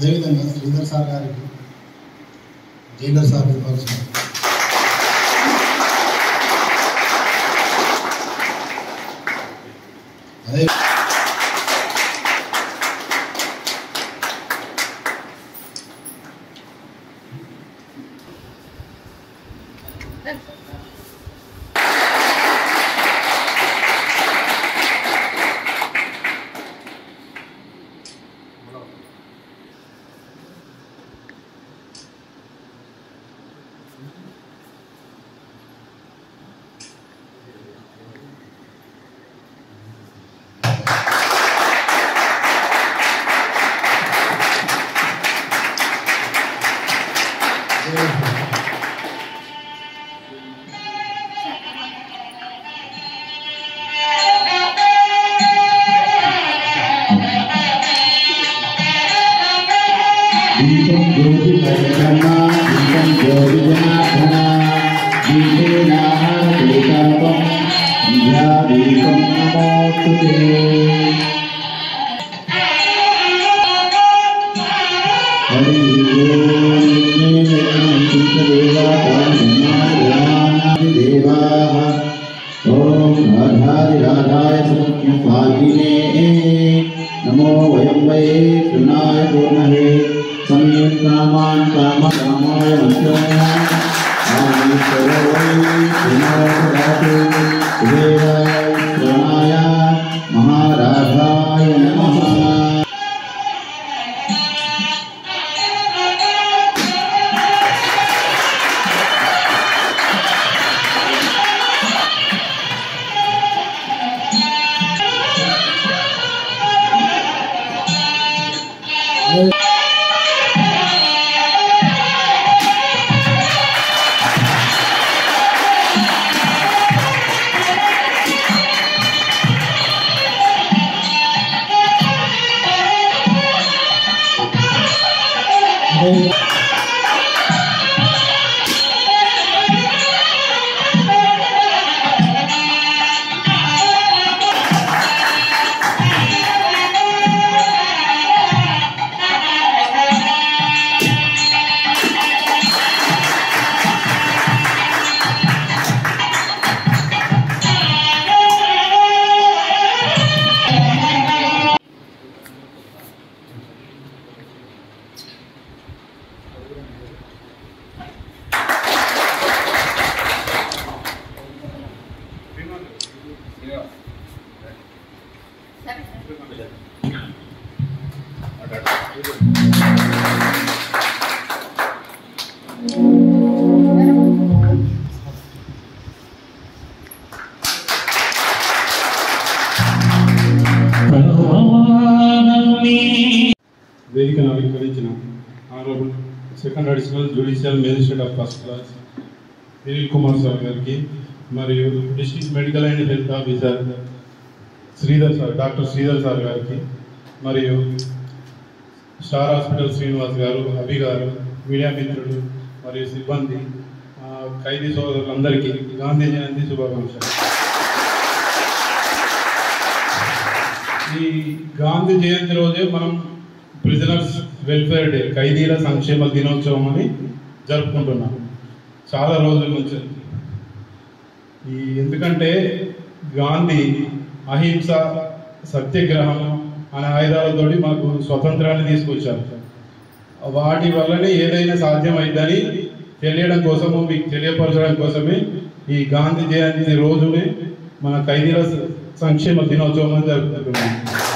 అదేవిధంగా శ్రీధర్ సార్ గారికి jailer sir ఇవ్వాల్సిన అదే దీపం జ్యోతి పరిక్రమ దీపం జ్యోతి జనార్దన దీపేనాహారకలితాపం సంధ్యాదీపం నమోస్తుతే హరి ఓం రాధాయ సముఖ్యం పాల్గినే నమో వయం వై కృణాయ పూర్ణహే సమయం కామాన్ కామ కామాయ మంత్రాయ ఆదిశ్వరో వై కృణాయ కుబేరాయ ప్రణాయ మహారాధాయ నమః వేదికను అలంకరించిన honourable second additional judicial magistrate of first class Vineel Kumar sir గారికి మరియు district medical and health officer Sridhar sir doctor Sridhar sir గారికి మరియు స్టార్ హాస్పిటల్ శ్రీనివాస్ గారు అభి గారు మీడియా మిత్రులు మరియు సిబ్బంది ఆ, ఖైదీ సోదరులందరికీ గాంధీ జయంతి శుభాకాంక్షలు ఈ గాంధీ జయంతి రోజే మనం ప్రిజనర్స్ వెల్ఫేర్ డే ఖైదీల సంక్షేమ దినోత్సవం అని జరుపుకుంటున్నాం చాలా రోజుల నుంచి ఈ ఎందుకంటే గాంధీ అహింస సత్యాగ్రహం అనే ఆయుధాలతోటి మాకు స్వతంత్రాన్ని తీసుకొచ్చారు వాటి వల్లనే ఏదైనా సాధ్యమైందని తెలియడం కోసము మీకు తెలియపరచడం కోసమే ఈ గాంధీ జయంతి రోజునే మన ఖైదీల సంక్షేమ దినోత్సవం అని జరుపుకుంటున్నాం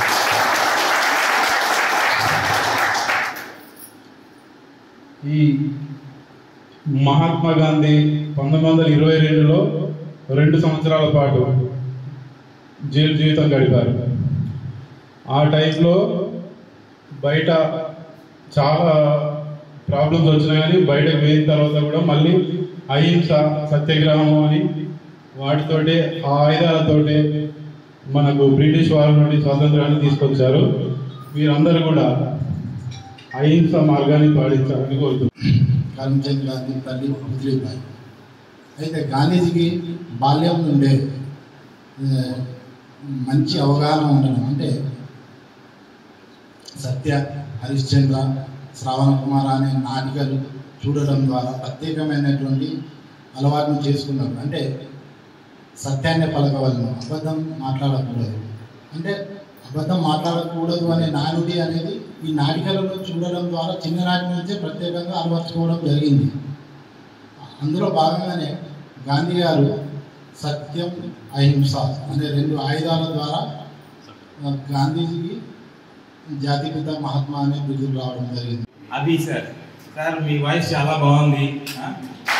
ఈ మహాత్మా గాంధీ పంతొమ్మిది వందల ఇరవై రెండులో రెండు సంవత్సరాల పాటు జైలు జీవితం గడిపారు ఆ టైంలో బయట చాలా ప్రాబ్లమ్స్ వచ్చినాయి కానీ బయటకు పోయిన తర్వాత కూడా మళ్ళీ అహింస సత్యాగ్రహం అని వాటితోటి ఆ ఆయుధాలతోటి మనకు బ్రిటిష్ వారి నుండి స్వాతంత్రాన్ని తీసుకొచ్చారు వీరందరూ కూడా అహింస మార్గాన్ని పాటించాలని కోరుతున్నాను కరమ్చంద్ గాంధీ తల్లి పుత్రిబాయి అయితే గాంధీజీకి బాల్యం నుండే ఏ, మంచి అవగాహన ఉండడం అంటే సత్య హరిశ్చంద్ర శ్రావణ కుమార అనే నాటికలు చూడడం ద్వారా ప్రత్యేకమైనటువంటి అలవాటును చేసుకున్నారు అంటే సత్యాన్ని పలకవలను అబద్ధం మాట్లాడకూడదు అంటే అబద్ధం మాట్లాడకూడదు అనే నానుడి అనేది ఈ నాటికలలో చూడడం ద్వారా చిన్ననాటి నుంచే ప్రత్యేకంగా అలవర్చుకోవడం జరిగింది అందులో భాగంగానే గాంధీ గారు సత్యం అహింస అనే రెండు ఆయుధాల ద్వారా ఆ, గాంధీజీకి జాతిపిత మహాత్మా అనే బిరుదులు రావడం జరిగింది అభి సార్ సార్ మీ వాయిస్ చాలా బాగుంది ఆ?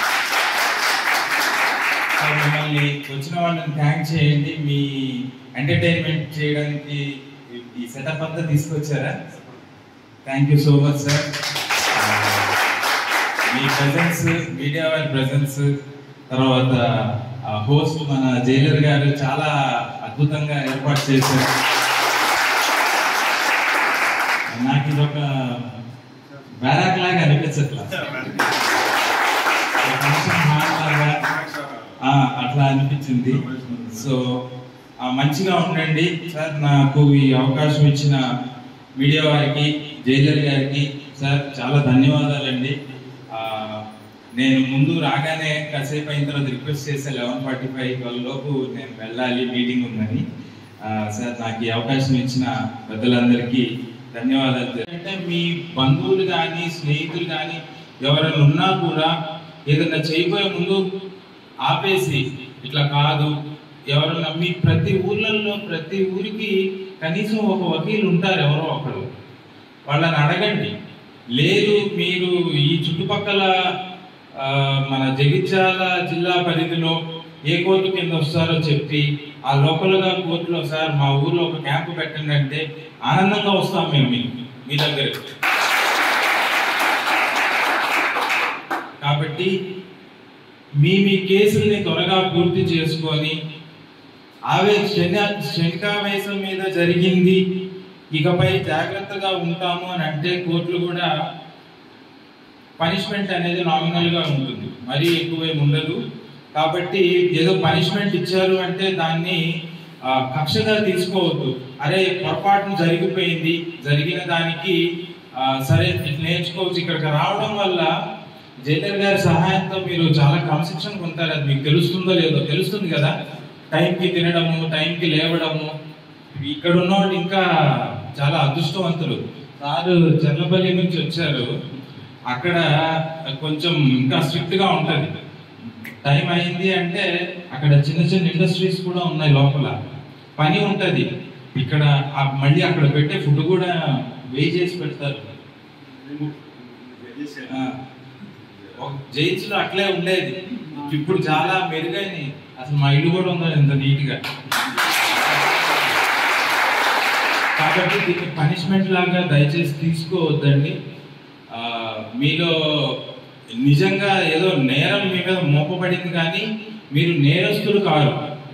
సార్ మిమ్మల్ని వచ్చిన వాళ్ళని థ్యాంక్ చేయండి మీ ఎంటర్టైన్మెంట్ చేయడానికి ఈ- ఈ సెటప్ అంతా తీసుకొచ్చారా thank you so much sir మీ ప్రజెన్స్ మీడియా వారి ప్రజెన్స్ తర్వాత హోస్ట్ మన జైలర్ గారు చాలా అద్భుతంగా ఏర్పాటు చేశారు నాకు ఇది ఒక బ్యారాక్ లాగా అనిపించట్లా ఒక ఫంక్షన్ హాల్ లాగా ఆ, అట్లా అనిపించింది సో ఆ, మంచిగా ఉండండి సార్ నాకు ఈ అవకాశం ఇచ్చిన మీడియా వారికి జైలర్ గారికి సార్ చాలా ధన్యవాదాలండి ఆ, నేను ముందు రాగానే కాసేపు అయిన తర్వాత రిక్వెస్ట్ చేసే లెవెన్ ఫార్టీ ఫైవ్ లోపు నేను వెళ్ళాలి మీటింగ్ ఉందని ఆ, సార్ నాకు ఈ అవకాశం ఇచ్చిన పెద్దలందరికీ ధన్యవాదాలు అంటే మీ బంధువులు కానీ స్నేహితులు కానీ ఎవరైనా ఉన్నా కూడా ఏదైనా చేయబోయే ముందు ఆపేసి ఇట్లా కాదు ఎవరన్నా మీ ప్రతి ఊర్లలో ప్రతి ఊరికి కనీసం ఒక వకీలు ఉంటారు ఎవరో ఒకరు వాళ్ళని అడగండి లేదు మీరు ఈ చుట్టుపక్కల ఆ, మన జగిత్యాల జిల్లా పరిధిలో ఏ కోర్టు కింద వస్తారో చెప్పి ఆ లోకల్గా కోర్టులో సార్ మా ఊర్లో ఒక క్యాంపు పెట్టండి అంటే ఆనందంగా వస్తాం మేము మీ మీ దగ్గరికి కాబట్టి మీ మీ కేసుల్ని త్వరగా పూర్తి చేసుకొని ఆవే శని శనికావేశం మీద జరిగింది ఇకపై జాగ్రత్తగా ఉంటాము అని అంటే కోర్టులు కూడా పనిష్మెంట్ అనేది నామినల్ గా ఉంటుంది మరీ ఎక్కువేం ఉండదు కాబట్టి ఏదో పనిష్మెంట్ ఇచ్చారు అంటే దాన్ని ఆ, కక్షగా తీసుకోవద్దు అరే పొరపాటున జరిగిపోయింది జరిగిన దానికి ఆ, సరే ఇట్లా నేర్చుకోవచ్చు ఇక్కడికి రావడం వల్ల జైలర్ గారి సహాయంతో మీరు చాలా క్రమశిక్షణ పొందుతారు అది మీకు తెలుస్తుందో లేదో తెలుస్తుంది కదా టైంకి తినడము టైంకి లేవడము ఇక్కడ ఉన్న వాళ్ళు ఇంకా చాలా అదృష్టవంతులు సారు చెర్లపల్లి నుంచి వచ్చారు అక్కడ కొంచెం ఇంకా స్ట్రిక్ట్ గా ఉంటది టైం అయింది అంటే అక్కడ చిన్న చిన్న ఇండస్ట్రీస్ కూడా ఉన్నాయి లోపల పని ఉంటది ఇక్కడ ఆ- మళ్ళీ అక్కడ పెట్టే ఫుడ్ కూడా వేయి చేసి పెడతారు ఆ, ఒక జైల్స్ లో అట్లే ఉండేది ఇప్పుడు చాలా మెరుగైన అసలు మా ఇల్లు కూడా ఉందా ఇంత నీట్ గా కాబట్టి దీన్ని పనిష్మెంట్ లాగా దయచేసి తీసుకోవద్దండి ఆ, మీలో నిజంగా ఏదో నేరం మీ మీద మోపబడింది కానీ మీరు నేరస్తులు కారు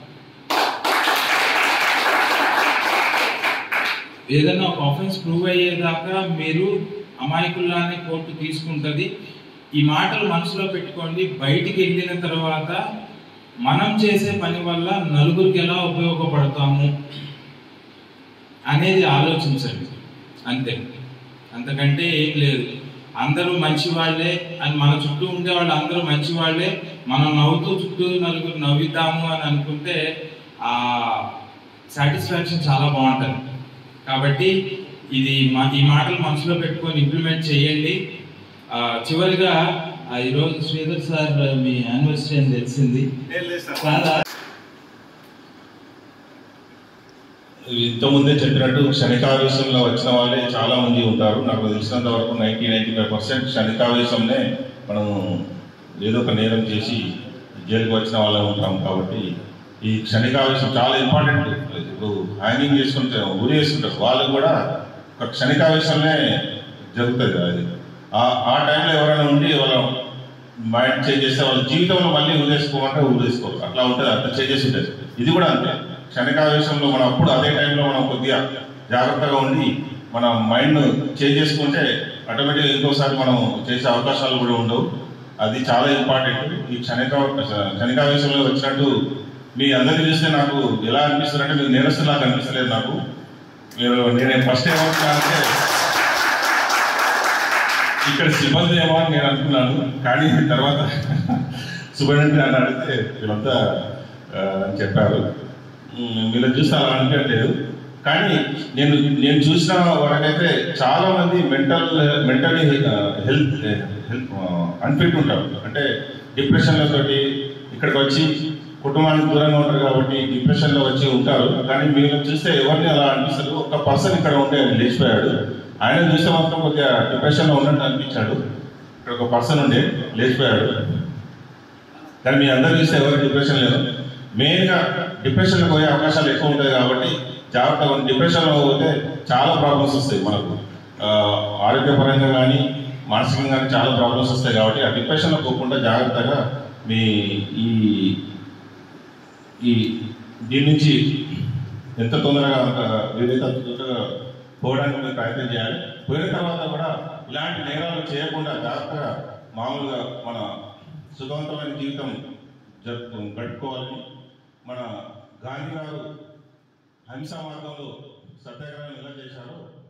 ఏదైనా ఒక ఆఫెన్స్ ప్రూవ్ అయ్యేదాకా మీరు అమాయకుల్లానే కోర్టు తీసుకుంటది ఈ మాటలు మనసులో పెట్టుకోండి బయటికి వెళ్ళిన తర్వాత మనం చేసే పని వల్ల నలుగురికి ఎలా ఉపయోగపడతాము అనేది ఆలోచించండి అంతే అంతకంటే ఏం లేదు అందరూ మంచి వాళ్ళే అని మన చుట్టూ ఉండే వాళ్ళు అందరూ మంచి వాళ్ళే మనం నవ్వుతూ చుట్టూ నలుగురు నవ్విద్దాము అని అనుకుంటే ఆ సాటిస్ఫాక్షన్ చాలా బాగుంటుంది కాబట్టి ఇది మా- ఈ మాటలు మనసులో పెట్టుకొని ఇంప్లిమెంట్ చేయండి ఆ, చివరిగా ఆ, ఈరోజు శ్రీధర్ సార్ మీ యానివర్సరీ అని తెలిసింది చాలా ఇంతకుముందే చెప్పినట్టు క్షణికావేశంలో వచ్చిన వాళ్ళే చాలా మంది ఉంటారు నాకు తెలిసినంత వరకు నైన్టీ నైన్టీ ఫైవ్ పర్సెంట్ క్షణికావేశంనే మనం ఏదో ఒక నేరం చేసి జైలుకి వచ్చిన వాళ్ళం ఉంటాం కాబట్టి ఈ క్షణికావేశం చాలా ఇంపార్టెంట్ ఇప్పుడు హ్యాంగింగ్ చేసుకుంటే ఉరి వేసుకుంటారు వాళ్ళు కూడా ఒక క్షణికావేశంలో జరుగుతుంది అది ఆ- ఆ టైంలో ఎవరైనా ఉండి వాళ్ళ మైండ్ చేంజ్ చేస్తే వాళ్ళ జీవితంలో మళ్ళీ ఊరేసుకోమంటే ఊరేసుకోరు అట్లా ఉంటుంది అంత చేంజెస్ ఉంటుంది ఇది కూడా అంతే క్షణికావేశంలో మనం అప్పుడు అదే టైంలో మనం కొద్దిగా జాగ్రత్తగా ఉండి మన మైండ్ చేంజ్ చేసుకుంటే ఆటోమేటిక్గా ఇంకోసారి మనం చేసే అవకాశాలు కూడా ఉండవు అది చాలా ఇంపార్టెంట్ ఈ క్షణిక క్షణికావేశంలో వచ్చినట్టు మీ అందరికీ చూస్తే నాకు ఎలా అనిపిస్తుంది అంటే మీరు నేరస్తులాగా అనిపిస్తలేదు నాకు మీరు నేను ఫస్ట్ ఏమవుతున్నా అంటే ఇక్కడ సిబ్బంది ఏమో అని నేను అనుకున్నాను కానీ తర్వాత సుబ్రహ్మణ్యం అని అడిగితే వీళ్ళంతా ఆ, అని చెప్పారు ఉమ్, వీళ్ళని చూస్తే అలా అనిపించలేదు కానీ నేను నేను చూసిన వరకైతే చాలా మంది mental mentally health health unfit ఉంటారు అంటే డిప్రెషన్ల తోటి ఇక్కడికి వచ్చి కుటుంబానికి దూరంగా ఉంటారు కాబట్టి డిప్రెషన్లో వచ్చి ఉంటారు కానీ మీరు చూస్తే ఎవరిని అలా అనిపిస్తారు ఒక పర్సన్ ఇక్కడ ఉండే ఆయన లేచిపోయాడు ఆయన చూస్తే మాత్రం కొద్దిగా డిప్రెషన్లో ఉన్నట్టు అనిపించాడు ఇక్కడ ఒక పర్సన్ ఉండే లేచిపోయాడు కానీ మీ అందరూ చూస్తే ఎవరు డిప్రెషన్ లేదు మెయిన్గా డిప్రెషన్లో పోయే అవకాశాలు ఎక్కువ ఉంటాయి కాబట్టి జాగ్రత్తగా ఉండి డిప్రెషన్లో పోతే చాలా ప్రాబ్లమ్స్ వస్తాయి మనకు ఆ, ఆరోగ్యపరంగా కానీ మానసికంగా కానీ చాలా ప్రాబ్లమ్స్ వస్తాయి కాబట్టి ఆ డిప్రెషన్లో పోకుండా జాగ్రత్తగా మీ ఈ ఈ దీని నుంచి ఎంత తొందరగా అంత వీలైతే అంత తొందరగా పోవడానికి మీరు ప్రయత్నం చేయాలి పోయిన తర్వాత కూడా ఇలాంటి నేరాలు చేయకుండా జాగ్రత్తగా మామూలుగా మన సుఖవంతమైన జీవితం జరుపు గడుపుకోవాలని మన గాంధీ గారు అహింసా మార్గంలో సత్యాగ్రహం ఎలా చేశారో